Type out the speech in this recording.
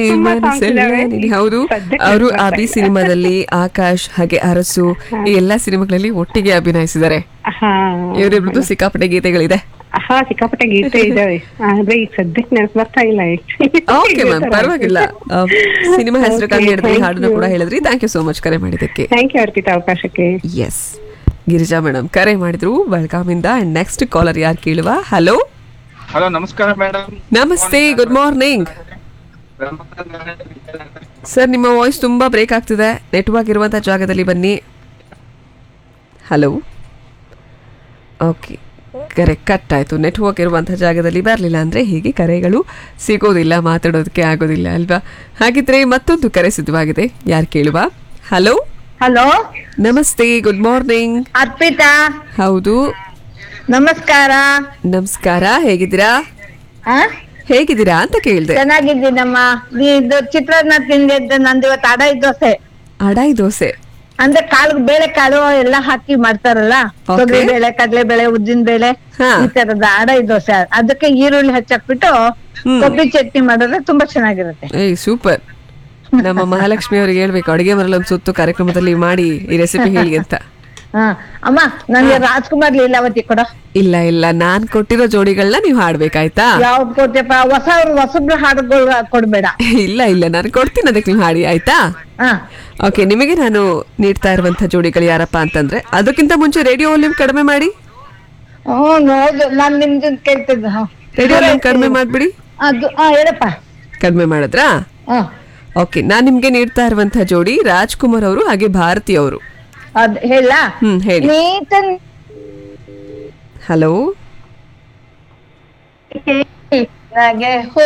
ತುಂಬಾ songs ಮನಸ್ಸೆಲ್ಲ ಇದಾವೆ. ನಿನಗೆ. ಹೌದು ಸದ್ಯಕ್ಕೆ ಅವರು ಬರ್ತಾ ಅಭಿ ಇಲ್ಲ. ಸಿನಿಮಾದಲ್ಲಿ ಆಕಾಶ್ ಹಾಗೆ ಅರಸು ಈ ಎಲ್ಲಾ ಸಿನಿಮಾಗಳಲ್ಲಿ ಒಟ್ಟಿಗೆ ಅಭಿನಯಿಸಿದ್ದಾರೆ ಹಾ ಇವರಿಬ್ರದ್ದು ಸಿಕ್ಕಾಪಟ್ಟೆ ಗೀತೆಗಳಿದೆ ಹಾ ಸಿಕ್ಕಾಪಟ್ಟೆ ಗೀತೆ ಇದಾವೆ ಆದ್ರೆ ಈಗ ಸದ್ಯಕ್ಕೆ ನೆನಪು ಬರ್ತಾ ಇಲ್ಲ ಓಕೆ ಮ್ಯಾಮ್ ಪರವಾಗಿಲ್ಲ ಆ, ಸಿನಿಮಾ ಹೆಸರು ಕಂಡು ಹಿಡಿದ್ರಿ ಹಾಡನ್ನು ಕೂಡ ಹೇಳಿದ್ರಿ ಥ್ಯಾಂಕ್ ಯು ಸೋ ಮಚ್ ಕರೆ ಮಾಡಿದ್ದಕ್ಕೆ ಥ್ಯಾಂಕ್ ಯು ಅರ್ಪಿತಾ ಅವಕಾಶಕ್ಕೆ ಎಸ್ ಗಿರಿಜಾ ಮೇಡಮ್ ಕರೆ ಮಾಡಿದ್ರು ಬೆಳಗಾವಿಂದ ಅಂಡ್ ನೆಕ್ಸ್ಟ್ ಕಾಲರ್ ಯಾರು ಕೇಳುವ ಹಲೋ ಹಲೋ ನಮಸ್ಕಾರ ಮೇಡಮ್ ನಮಸ್ತೆ ಗುಡ್ ಮಾರ್ನಿಂಗ್ ಸರ್ ನಿಮ್ಮ ವಾಯ್ಸ್ ತುಂಬಾ ಬ್ರೇಕ್ ಆಗ್ತಿದೆ ನೆಟ್ವರ್ಕ್ ಇರುವಂಥ ಜಾಗದಲ್ಲಿ ಬನ್ನಿ ಹಲೋ ಓಕೆ ಕರೆ ಕಟ್ ಆಯಿತು ನೆಟ್ವರ್ಕ್ ಇರುವಂಥ ಜಾಗದಲ್ಲಿ ಬರಲಿಲ್ಲ ಅಂದರೆ ಹೀಗೆ ಕರೆಗಳು ಸಿಗೋದಿಲ್ಲ ಮಾತಾಡೋದಕ್ಕೆ ಆಗೋದಿಲ್ಲ ಅಲ್ವಾ ಹಾಗಿದ್ರೆ ಮತ್ತೊಂದು ಕರೆ ಸಿದ್ಧವಾಗಿದೆ ಯಾರು ಕೇಳುವ ಹಲೋ ಹಲೋ ನಮಸ್ತೆ ಗುಡ್ ಮಾರ್ನಿಂಗ್ ಅರ್ಪಿತಾ ಹೌದು ನಮಸ್ಕಾರ ನಮಸ್ಕಾರ ಹೇಗಿದ್ದೀರಾ ಆ? ಹೇಗಿದ್ದೀರಾ ಅಂತ ಕೇಳಿದೆ ಚೆನ್ನಾಗಿದ್ದೀನಮ್ಮ ನೀ ಇದು ಚಿತ್ರಾನ್ನ ತಿಂದಿದ್ದು ನಂದು ಇವತ್ತು ಅಡ ದೋಸೆ ಅಡಾಯಿ ದೋಸೆ ಅಂದ್ರೆ ಕಾಳು ಬೇಳೆ ಕಾಳು ಎಲ್ಲ ಹಾಕಿ ಮಾಡ್ತಾರಲ್ಲ Okay. ತೊಗರಿ ಬೇಳೆ ಕಡಲೆ ಬೇಳೆ ಉದ್ದಿನ ಬೇಳೆ ಹಾ. ಈ ತರದ ಅಡ ದೋಸೆ ಅದಕ್ಕೆ ಈರುಳ್ಳಿ ಹಚ್ಚಾಕ್ಬಿಟ್ಟು ಹ್ಮ್. ಕೊಬ್ಬರಿ ಚಟ್ನಿ ಮಾಡಿದ್ರೆ ತುಂಬಾ ಚೆನ್ನಾಗಿರುತ್ತೆ ಏಯ್ ಸೂಪರ್ ನಮ್ಮ ಮಹಾಲಕ್ಷ್ಮಿ ಅವರಿಗೆ ಹೇಳ್ಬೇಕು ಅಡಿಗೆ ಮರಳು ಒಂದು ಸುತ್ತು ಕಾರ್ಯಕ್ರಮದಲ್ಲಿ ಮಾಡಿ ಈ ರೆಸಿಪಿ ಹೇಳಿ ಅಂತ ಹಾ ಅಮ್ಮ ನನ್ಗೆ ರಾಜ್ಕುಮಾರ್ ಲೀಲಾವತಿ ಕೊಡೋ ಇಲ್ಲ ಇಲ್ಲ ನಾನ್ ಕೊಟ್ಟಿರೋ ಜೋಡಿಗಳನ್ನ ನೀವು ಹಾಡ್ಬೇಕಾಯ್ತಾ ಯಾವ್ದು ಕೊಡ್ತೀಯಪ್ಪ ಹೊಸ ಹೊಸಬ್ರು ಹಾಡುಗಳು ಕೊಡ್ಬೇಡ ಇಲ್ಲ ಇಲ್ಲ ನಾನು ಕೊಡ್ತೀನಿ ಅದಕ್ಕೆ ನೀವು ಹಾಡಿ ಆಯ್ತಾ ಹಾ ಓಕೆ ನಿಮಗೆ ನಾನು ನೀಡ್ತಾ ಇರುವಂತ ಜೋಡಿಗಳು ಯಾರಪ್ಪ ಅಂತಂದ್ರೆ ಅದಕ್ಕಿಂತ ಮುಂಚೆ ರೇಡಿಯೋ ವಾಲ್ಯೂಮ್ ಕಡಿಮೆ ಮಾಡಿ ಹ್ಮ್ ನೋಡು ನಾನ್ ನಿಮ್ದು ಕೇಳ್ತಿದ್ದೆ ಹಾ. ರೇಡಿಯೋ ವಾಲ್ಯೂಮ್ ಕಡಿಮೆ ಮಾಡ್ಬಿಡಿ ಅದು ಹಾ ಹೇಳಪ್ಪ ಕಡಿಮೆ ಮಾಡಿದ್ರಾ ಹಾ ಓಕೆ ನಾನ್ ನಿಮ್ಗೆ ನೀಡ್ತಾ ಇರುವಂತ ಜೋಡಿ ರಾಜ್ಕುಮಾರ್ ಅವರು ಹಾಗೆ ಭಾರತಿ ಅವರು ಅದ್ ಹೇಳ ಹ್ಮ್ ಹೇಳಿ ನೀತನ್ ಹಲೋ ನನಗೆ